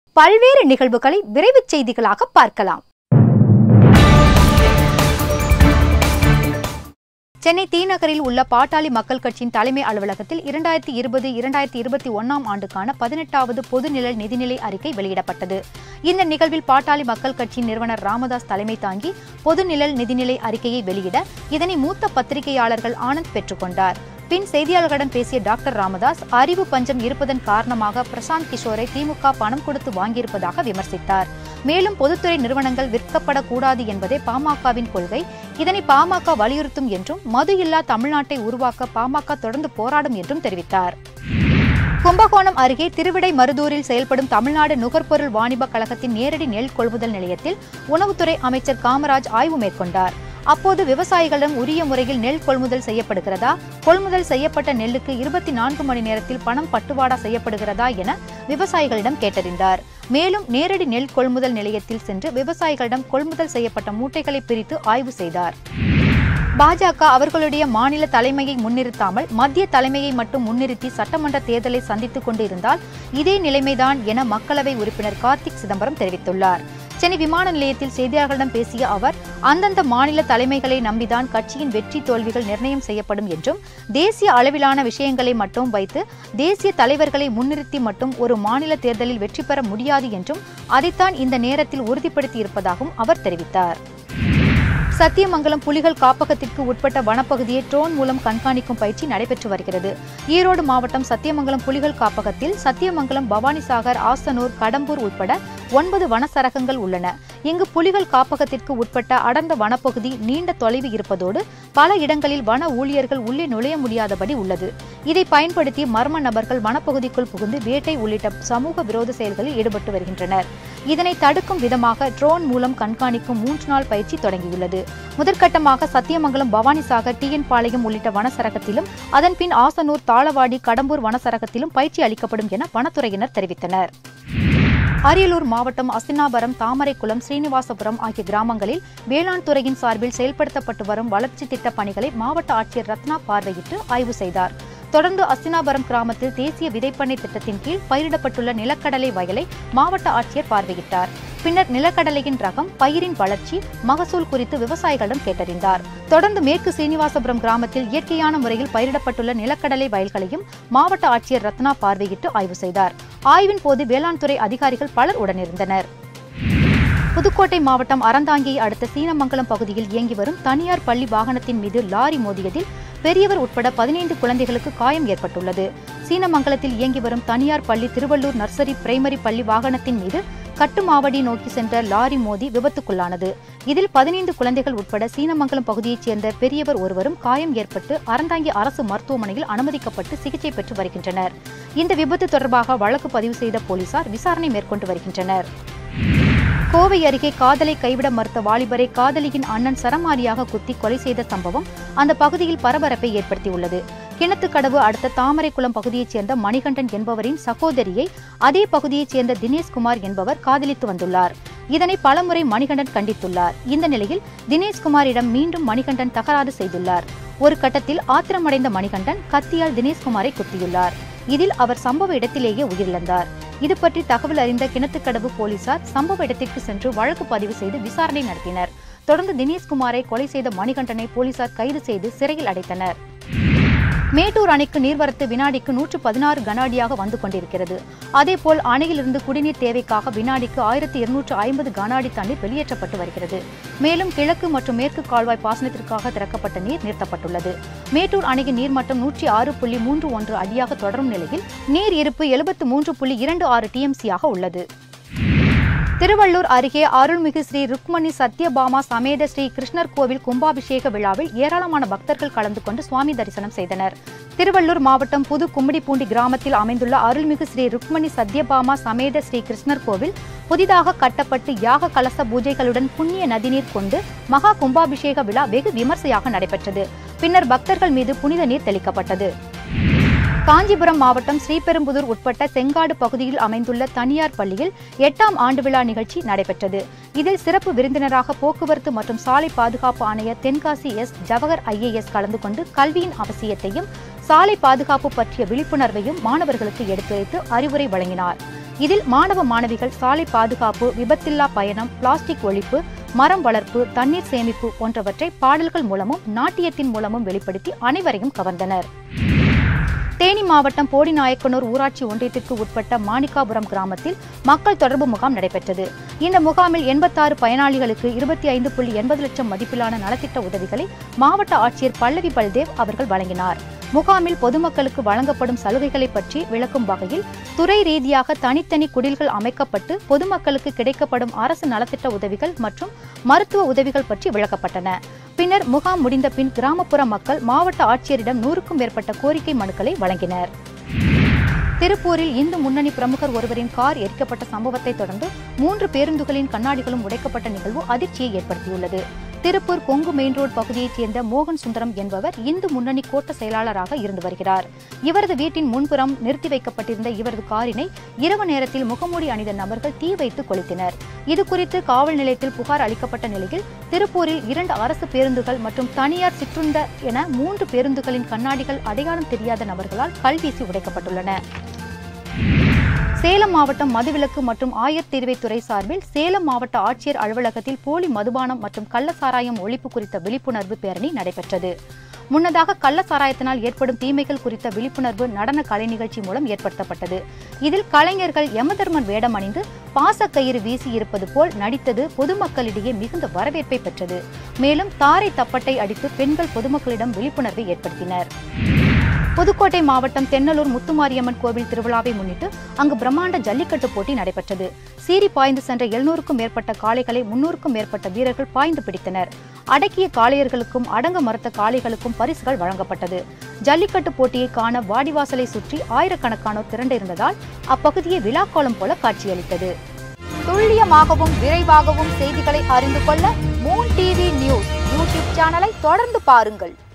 பல்வேறு நிகழ்வுகளை விரைவுச் செய்திகளாக பார்க்கலாம் சென்னை தீநகரில் உள்ள பாட்டாளி மக்கள் கட்சியின் தலைமை அலுவலகத்தில் இரண்டாயிரத்தி இருபது இரண்டாயிரத்தி இருபத்தி ஒன்னாம் ஆண்டுக்கான பதினெட்டாவது பொதுநிலை நிதிநிலை அறிக்கை வெளியிடப்பட்டது இந்த நிகழ்வில் பாட்டாளி மக்கள் கட்சியின் நிறுவனர் ராமதாஸ் தலைமை தாங்கி பொதுநிழல் நிதிநிலை அறிக்கையை வெளியிட இதனை மூத்த பத்திரிகையாளர்கள் ஆனந்த் பெற்றுக்கொண்டார் பின் செய்தியாளர்களிடம் பேசிய டாக்டர் ராமதாஸ் அறிவு பஞ்சம் இருப்பதன் காரணமாக பிரசாந்த் கிஷோரை திமுக பணம் கொடுத்து வாங்கியிருப்பதாக விமர்சித்தார் மேலும் பொதுத்துறை நிறுவனங்கள் விற்கப்படக்கூடாது என்பதே பாமகவின் கொள்கை இதனை பாமக வலியுறுத்தும் என்றும் மது இல்லா தமிழ்நாட்டை உருவாக்க பாமக தொடர்ந்து போராடும் என்றும் தெரிவித்தார் கும்பகோணம் அருகே திருவிடை மருதூரில் செயல்படும் தமிழ்நாடு நுகர்பொருள் வாணிப கழகத்தின் நேரடி நெல் கொள்முதல் நிலையத்தில் உணவுத்துறை அமைச்சர் காமராஜ் ஆய்வு மேற்கொண்டார் அப்போது விவசாயிகளிடம் உரிய முறையில் நெல் கொள்முதல் செய்யப்படுகிறதா கொள்முதல் செய்யப்பட்ட நெல்லுக்கு இருபத்தி நான்கு மணி நேரத்தில் பணம் பட்டுவாடா செய்யப்படுகிறதா என விவசாயிகளிடம் கேட்டறிந்தார் மேலும் நேரடி நெல் கொள்முதல் நிலையத்தில் சென்று விவசாயிகளிடம் கொள்முதல் செய்யப்பட்ட மூட்டைகளை பிரித்து ஆய்வு செய்தார் பாஜக அவர்களுடைய மாநில தலைமையை முன்னிறுத்தாமல் மத்திய தலைமையை மட்டும் முன்னிறுத்தி சட்டமன்ற தேர்தலை சந்தித்துக் கொண்டிருந்தால் இதே நிலைமைதான் என மக்களவை உறுப்பினர் கார்த்திக் சிதம்பரம் தெரிவித்துள்ளார் சென்னை விமான நிலையத்தில் செய்தியாளர்களிடம் பேசிய அவர் அந்தந்த மாநில தலைமைகளை நம்பிதான் கட்சியின் வெற்றி தோல்விகள் நிர்ணயம் செய்யப்படும் என்றும் தேசிய அளவிலான விஷயங்களை மட்டும் வைத்து தேசிய தலைவர்களை முன்னிறுத்தி மட்டும் ஒரு மாநில தேர்தலில் வெற்றி பெற முடியாது என்றும் அதைத்தான் இந்த நேரத்தில் உறுதிப்படுத்தியிருப்பதாகவும் அவர் தெரிவித்தார் சத்தியமங்கலம் புலிகள் காப்பகத்திற்கு உட்பட்ட வனப்பகுதியை ட்ரோன் மூலம் கண்காணிக்கும் பயிற்சி நடைபெற்று வருகிறது ஈரோடு மாவட்டம் சத்தியமங்கலம் புலிகள் காப்பகத்தில் சத்தியமங்கலம் பவானிசாகர் ஆசனூர் கடம்பூர் உட்பட ஒன்பது வனசரகங்கள் உள்ளன இங்கு புலிகள் காப்பகத்திற்கு உட்பட்ட அடர்ந்த வனப்பகுதி நீண்ட தொலைவு இருப்பதோடு பல இடங்களில் வன ஊழியர்கள் உள்ளே நுழைய முடியாதபடி உள்ளது இதை பயன்படுத்தி மர்ம நபர்கள் வனப்பகுதிக்குள் புகுந்து வேட்டை உள்ளிட்ட சமூக விரோத செயல்களில் ஈடுபட்டு வருகின்றனர் இதனை தடுக்கும் விதமாக ட்ரோன் மூலம் கண்காணிக்கும் மூன்று நாள் பயிற்சி தொடங்கியுள்ளது முதற்கட்டமாக சத்தியமங்கலம் பவானிசாகர் டிஎன் பாளையம் உள்ளிட்ட வனசரகத்திலும் அதன்பின் ஆசனூர் தாளவாடி கடம்பூர் வனசரகத்திலும் பயிற்சி அளிக்கப்படும் என வனத்துறையினர் தெரிவித்தனர் அரியலூர் மாவட்டம் அசினாபுரம் தாமரைக்குளம் ஸ்ரீனிவாசபுரம் ஆகிய கிராமங்களில் வேளாண் துறையின் சார்பில் செயல்படுத்தப்பட்டு வரும் வளர்ச்சி திட்டப் பணிகளை மாவட்ட ஆட்சியர் ரத்னா பார்வையிட்டு ஆய்வு செய்தார் தொடர்ந்து அஸ்தினாபுரம் கிராமத்தில் தேசிய விதைப்பண்ணை திட்டத்தின் கீழ் பயிரிடப்பட்டுள்ள நிலக்கடலை வயலை மாவட்ட ஆட்சியர் பார்வையிட்டார் பின்னர் நிலக்கடலையின் ரகம் பயிரின் வளர்ச்சி மகசூல் குறித்து விவசாயிகளிடம் கேட்டறிந்தார் தொடர்ந்து மேற்கு சீனிவாசபுரம் கிராமத்தில் இயற்கையான முறையில் பயிரிடப்பட்டுள்ள நிலக்கடலை வயல்களையும் மாவட்ட ஆட்சியர் ரத்னா பார்வையிட்டு ஆய்வு செய்தார் ஆய்வின் போது வேளாண் துறை அதிகாரிகள் பலர் உடனிருந்தனர் புதுக்கோட்டை மாவட்டம் அறந்தாங்கியை அடுத்த சீனமங்கலம் பகுதியில் இயங்கி வரும் தனியார் பள்ளி வாகனத்தின் மீது லாரி மோதியதில் பெரியவர் உட்பட பதினைந்து குழந்தைகளுக்கு காயம் ஏற்பட்டுள்ளது சீனமங்கலத்தில் இயங்கி வரும் தனியார் பள்ளி திருவள்ளூர் நர்சரி பிரைமரி பள்ளி வாகனத்தின் மீது கட்டுமாவடி நோக்கி சென்ற லாரி மோதி விபத்துக்குள்ளானது இதில் பதினைந்து குழந்தைகள் உட்பட சீனமங்கலம் பகுதியைச் சேர்ந்த பெரியவர் ஒருவரும் காயம் ஏற்பட்டு அறந்தாங்கி அரசு மருத்துவமனையில் அனுமதிக்கப்பட்டு சிகிச்சை பெற்று வருகின்றனர் இந்த விபத்து தொடர்பாக வழக்கு பதிவு செய்த போலீசார் விசாரணை மேற்கொண்டு வருகின்றனர் கோவை அருகே காதலை கைவிட மறுத்த வாலிபரை காதலியின் அண்ணன் சரமாரியாக குத்தி கொலை செய்த சம்பவம் அந்த பகுதியில் பரபரப்பை ஏற்படுத்தியுள்ளது கிணத்துக்கடவு அடுத்த தாமரைக்குளம் பகுதியைச் சேர்ந்த மணிகண்டன் என்பவரின் சகோதரியை அதே பகுதியைச் சேர்ந்த தினேஷ்குமார் என்பவர் காதலித்து வந்துள்ளார் இதனை பலமுறை மணிகண்டன் கண்டித்துள்ளார் இந்த நிலையில் தினேஷ்குமாரிடம் மீண்டும் மணிகண்டன் தகராறு செய்துள்ளார் ஒரு கட்டத்தில் ஆத்திரமடைந்த மணிகண்டன் கத்தியால் தினேஷ்குமாரை குத்தியுள்ளார் இதில் அவர் சம்பவ இடத்திலேயே உயிரிழந்தார் இது பற்றி தகவல் அறிந்த கிணத்துக்கடவு போலீசார் சம்பவ இடத்திற்கு சென்று வழக்கு பதிவு செய்து விசாரணை நடத்தினர் தொடர்ந்து தினேஷ்குமாரை கொலை செய்த மணிகண்டனை போலீசார் கைது செய்து சிறையில் அடைத்தனர் மேட்டூர் அணைக்கு நீர்வரத்து வினாடிக்கு நூற்று பதினாறு கன அடியாக வந்து கொண்டிருக்கிறது அதேபோல் அணையிலிருந்து குடிநீர் தேவைக்காக வினாடிக்கு ஆயிரத்தி இருநூற்று ஐம்பது கன அடி தண்ணீர் வெளியேற்றப்பட்டு வருகிறது மேலும் கிழக்கு மற்றும் மேற்கு கால்வாய் பாசனத்திற்காக திறக்கப்பட்ட நீர் நிறுத்தப்பட்டுள்ளது மேட்டூர் அணையின் நீர்மட்டம் நூற்றி ஆறு புள்ளி மூன்று ஒன்று அடியாக தொடரும் நிலையில் நீர் இருப்பு எழுபத்து மூன்று புள்ளி இரண்டு ஆறு டிஎம்சியாக உள்ளது திருவள்ளூர் அருகே அருள்மிகு ஸ்ரீ ருக்மணி சத்யபாமா சமேத ஸ்ரீ கிருஷ்ணர் கோவில் கும்பாபிஷேக விழாவில் ஏராளமான பக்தர்கள் கலந்து கொண்டு சுவாமி தரிசனம் செய்தனர் திருவள்ளூர் மாவட்டம் புது கும்மிடிப்பூண்டி கிராமத்தில் அமைந்துள்ள அருள்மிகு ஸ்ரீ ருக்மணி சத்யபாமா சமேத ஸ்ரீ கிருஷ்ணர் கோவில் புதிதாக கட்டப்பட்டு யாக கலச பூஜைகளுடன் புண்ணிய நதிநீர் கொண்டு மகா கும்பாபிஷேக விழா வெகு விமர்சையாக நடைபெற்றது பின்னர் பக்தர்கள் மீது புனித நீர் தெளிக்கப்பட்டது காஞ்சிபுரம் மாவட்டம் ஸ்ரீபெரும்புதூர் உட்பட்ட செங்காடு பகுதியில் அமைந்துள்ள தனியார் பள்ளியில் எட்டாம் ஆண்டு விழா நிகழ்ச்சி நடைபெற்றது இதில் சிறப்பு விருந்தினராக போக்குவரத்து மற்றும் சாலை பாதுகாப்பு ஆணையர் தென்காசி எஸ் ஜவஹர் ஐஏஎஸ் கலந்து கொண்டு கல்வியின் அவசியத்தையும் சாலை பாதுகாப்பு பற்றிய விழிப்புணர்வையும் மாணவர்களுக்கு எடுத்துரைத்து அறிவுரை வழங்கினார் இதில் மாணவ மாணவிகள் சாலை பாதுகாப்பு விபத்தில்லா பயணம் பிளாஸ்டிக் ஒழிப்பு மரம் வளர்ப்பு தண்ணீர் சேமிப்பு போன்றவற்றை பாடல்கள் மூலமும் நாட்டியத்தின் மூலமும் வெளிப்படுத்தி அனைவரையும் கவர்ந்தனர் தேனி மாவட்டம் போடிநாயக்கனூர் ஊராட்சி ஒன்றியத்திற்கு உட்பட்ட மாணிக்காபுரம் கிராமத்தில் மக்கள் தொடர்பு முகாம் நடைபெற்றது இந்த முகாமில் எண்பத்தாறு பயனாளிகளுக்கு இருபத்தி ஐந்து புள்ளி எண்பது லட்சம் மதிப்பிலான நலத்திட்ட உதவிகளை மாவட்ட ஆட்சியர் பல்லவி பல்தேவ் அவர்கள் வழங்கினார் முகாமில் பொதுமக்களுக்கு வழங்கப்படும் சலுகைகளை பற்றி விளக்கும் வகையில் துறை ரீதியாக தனித்தனி குடில்கள் அமைக்கப்பட்டு பொதுமக்களுக்கு கிடைக்கப்படும் அரசு நலத்திட்ட உதவிகள் மற்றும் மருத்துவ உதவிகள் பற்றி விளக்கப்பட்டன பின்னர் முகாம் முடிந்த பின் கிராமப்புற மக்கள் மாவட்ட ஆட்சியரிடம் நூறுக்கும் மேற்பட்ட கோரிக்கை மனுக்களை வழங்கினர் திருப்பூரில் இந்து முன்னணி பிரமுகர் ஒருவரின் கார் எரிக்கப்பட்ட சம்பவத்தை தொடர்ந்து மூன்று பேருந்துகளின் கண்ணாடிகளும் உடைக்கப்பட்ட நிகழ்வு அதிர்ச்சியை ஏற்படுத்தியுள்ளது திருப்பூர் கொங்கு மெயின் ரோடு பகுதியைச் சேர்ந்த மோகன் சுந்தரம் என்பவர் இந்து முன்னணி கோட்ட செயலாளராக இருந்து வருகிறார் இவரது வீட்டின் முன்புறம் நிறுத்தி வைக்கப்பட்டிருந்த இவரது காரினை இரவு நேரத்தில் முகமூடி அணிந்த நபர்கள் தீ வைத்து கொளுத்தினர் இதுகுறித்து காவல் நிலையத்தில் புகார் அளிக்கப்பட்ட நிலையில் திருப்பூரில் இரண்டு அரசு பேருந்துகள் மற்றும் தனியார் சிற்றுந்த என மூன்று பேருந்துகளின் கண்ணாடிகள் அடையாளம் தெரியாத நபர்களால் கல்வீசி உடைக்கப்பட்டுள்ளன சேலம் மாவட்டம் மதுவிலக்கு மற்றும் ஆயத்தீர்வைத்துறை சார்பில் சேலம் மாவட்ட ஆட்சியர் அலுவலகத்தில் போலி மதுபானம் மற்றும் கள்ளசாராயம் ஒழிப்பு குறித்த விழிப்புணர்வு பேரணி நடைபெற்றது முன்னதாக கள்ள சாராயத்தினால் ஏற்படும் தீமைகள் குறித்த விழிப்புணர்வு நடன கலை நிகழ்ச்சி மூலம் ஏற்படுத்தப்பட்டது இதில் கலைஞர்கள் யமதர்மன் வேடம் அணிந்து பாசக்கயிறு வீசி இருப்பது போல் நடித்தது பொதுமக்களிடையே மிகுந்த வரவேற்பை பெற்றது மேலும் தாரை தப்பட்டை அடித்து பெண்கள் பொதுமக்களிடம் விழிப்புணர்வை ஏற்படுத்தினர் புதுக்கோட்டை மாவட்டம் தென்னலூர் முத்துமாரியம்மன் கோவில் திருவிழாவை முன்னிட்டு அங்கு பிரம்மாண்ட ஜல்லிக்கட்டு போட்டி நடைபெற்றது சீறி பாய்ந்து சென்ற எழுநூறுக்கும் மேற்பட்ட காளைகளை முன்னூறுக்கும் மேற்பட்ட வீரர்கள் பாய்ந்து பிடித்தனர் அடக்கிய காளையர்களுக்கும் அடங்க மறுத்த காளைகளுக்கும் பரிசுகள் வழங்கப்பட்டது ஜல்லிக்கட்டு போட்டியை காண வாடிவாசலை சுற்றி ஆயிரக்கணக்கானோர் திரண்டிருந்ததால் அப்பகுதியை விழாக்கோலம் போல காட்சியளித்தது துல்லியமாகவும் விரைவாகவும் செய்திகளை அறிந்து கொள்ள மூன் டிவி நியூஸ் யூடியூப் சேனலை தொடர்ந்து பாருங்கள்